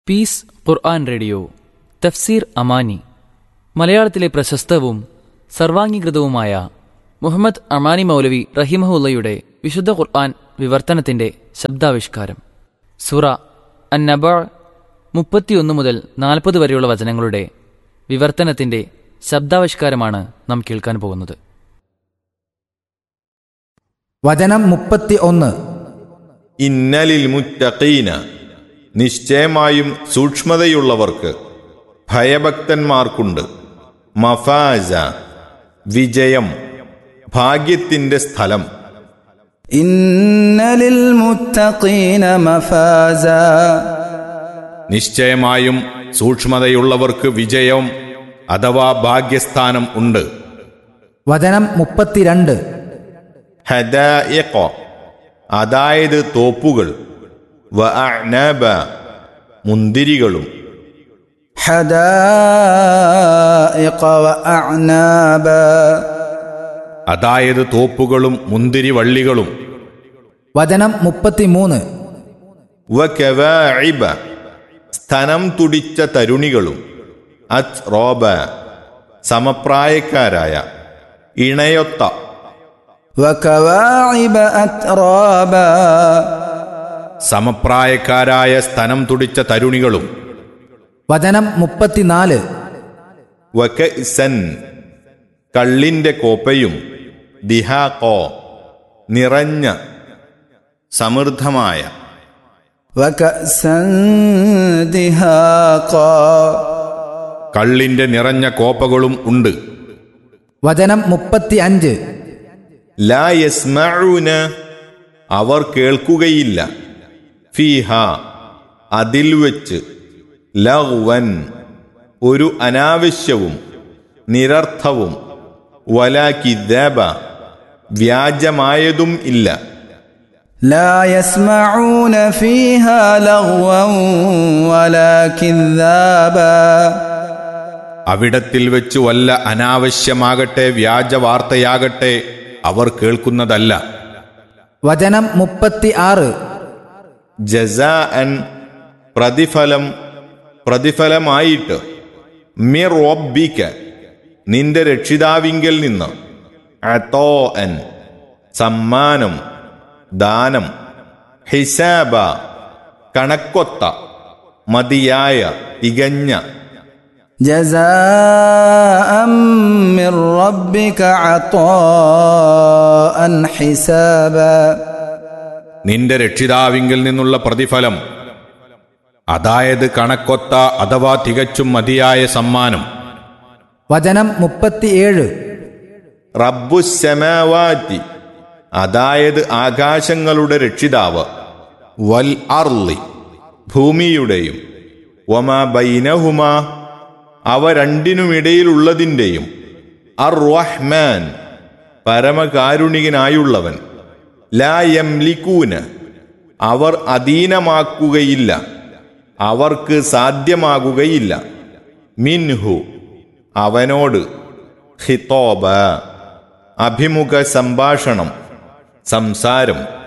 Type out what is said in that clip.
piece ഖുർആൻ radio തഫ്സീർ അമാനി മലയാളത്തിലെ പ്രശസ്തവും സർവാംഗീകൃതവുമായ മുഹമ്മദ് അമാനി മൗലവി റഹിമഹുല്ലയുടെ വിശുദ്ധ ഖുർആൻ വിവർത്തനത്തിന്റെ ശബ്ദാവിഷ്കാരം സുറ അന്നബ മുപ്പത്തിയൊന്ന് മുതൽ നാൽപ്പത് വരെയുള്ള വചനങ്ങളുടെ വിവർത്തനത്തിന്റെ ശബ്ദാവിഷ്കാരമാണ് നാം കേൾക്കാൻ പോകുന്നത് വചനം മുപ്പത്തി ഒന്ന് ഇന്നലിൽ മുറ്റീന നിശ്ചയമായും സൂക്ഷ്മതയുള്ളവർക്ക് ഭയഭക്തന്മാർക്കുണ്ട് മഫാജ വിജയം ഭാഗ്യത്തിന്റെ സ്ഥലം ഇന്ന ലിൽമുത്തഖീന മഫാസ നിശ്ചയമായും സൂക്ഷ്മതയുള്ളവർക്ക് വിജയം അഥവാ ഭാഗ്യസ്ഥാനം ഉണ്ട് വചനം മുപ്പത്തിരണ്ട് ഹദായിഖ അതായത് തോപ്പുകൾ വ അഅ്നാബ മുന്തിരികളും حدائق وأعنابا അതായത് തോപ്പുകളും മുന്തിരി വള്ളികളും വചനം മുപ്പത്തിമൂന്ന് വകവാഇബ സ്ഥനം തുടിച്ച തരുണികളും അത് റോബ സമപ്രായക്കാരായ ഇണയൊത്ത وكواعب أترابا സമപ്രായക്കാരായ സ്ഥനം തുടിച്ച തരുണികളും വചനം മുപ്പത്തിനാല് വകഇസൻ കള്ളിന്റെ കോപ്പയും ദിഹാകോ നിറഞ്ഞ സമൃദ്ധമായ وكأسا دهاقا കള്ളിന്റെ നിറഞ്ഞ കോപ്പകളും ഉണ്ട് വചനം മുപ്പത്തി അഞ്ച് ലാ യസ്മഊന അവർ കേൾക്കുകയില്ല ഫീഹ അതിൽ വെച്ച് ലഗ്വൻ ഒരു അനാവശ്യവും നിരർത്ഥവും വലാകിദബ വ്യാജമായതും ഇല്ല لا يسمعون فيها لغوا ولا كذابا അവിടത്തിൽ വെച്ച് വല്ല അനാവശ്യമാകട്ടെ വ്യാജവാർത്തയാകട്ടെ അവർ കേൾക്കുന്നതല്ല വചനം മുപ്പത്തി ആറ് ജസാഅൻ പ്രതിഫലം പ്രതിഫലമായിട്ട് മിർ റബ്ബിക നിന്റെ രക്ഷിതാവിങ്കൽ നിന്ന് അതോ അൻ സമ്മാനം ദാനം ഹിസാബ കണക്കൊത്ത മതിയായ തികഞ്ഞ جزاء من ربك عطاء حسابا നിന്റെ രക്ഷിതാവിങ്കൽ നിന്നുള്ള പ്രതിഫലം അതായത് കണക്കൊത്ത അഥവാ തികച്ചും മതിയായ സമ്മാനം വചനം മുപ്പത്തിയേഴ് റബ്ബുസമാവാറ്റി അതായത് ആകാശങ്ങളുടെ രക്ഷിതാവ് വൽ അർലി ഭൂമിയുടെയും വമാ ബൈനഹുമ അവ രണ്ടിനുമിടയിലുള്ളതിൻ്റെയും അർ റഹ്മാൻ പരമകാരുണികനായുള്ളവൻ ലാ യംലിക്കൂന് അവർ അധീനമാക്കുകയില്ല അവർക്ക് സാധ്യമാകുകയില്ല മിൻഹു അവനോട് ഹിത്തോബ അഭിമുഖ സംഭാഷണം സംസാരം